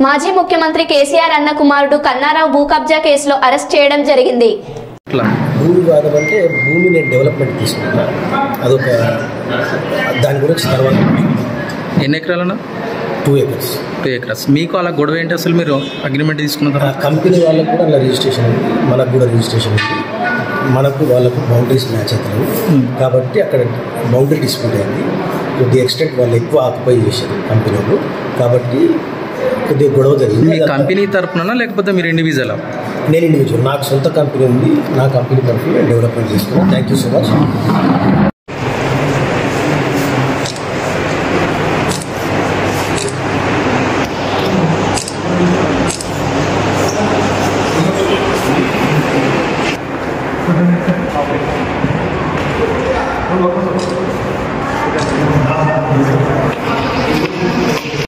మాజీ ముఖ్యమంత్రి కేసీఆర్ అన్న కుమారుడు కన్నారావు భూ కబ్జా కేసులో అరెస్ట్ చేయడం జరిగింది అట్లా భూ వివాదం అంటే భూమి నేను డెవలప్మెంట్ తీసుకున్నా అదొక దాని గురించి తర్వాత ఎన్ని ఎకరాలన్నా టూ ఏకర్స్ టూ ఎకరాస్ మీకు అలా గొడవ ఏంటి అసలు మీరు అగ్రిమెంట్ తీసుకున్న ఆ తర్వాత కంపెనీ వాళ్ళకు కూడా అలా రిజిస్ట్రేషన్ ఉంది మనకు కూడా రిజిస్ట్రేషన్ ఉంది మనకు వాళ్ళకు బౌండరీస్ మ్యాచ్ అవుతాయి కాబట్టి అక్కడ బౌండరీ డిస్ప్యూట్ అయింది కొద్ది ఎక్స్టెంట్ వాళ్ళు ఎక్కువ ఆక్యుపై చేశారు కంపెనీలు కాబట్టి కొద్దిగా గొడవ జరిగింది మీ కంపెనీ తరపున లేకపోతే మీరు ఇండివిజువల్ నేను ఇండివిజువల్ నాకు సొంత కంపెనీ ఉంది నా కంపెనీ తరఫున నేను డెవలప్మెంట్ చేసుకున్నాను థ్యాంక్ యూ సో మచ్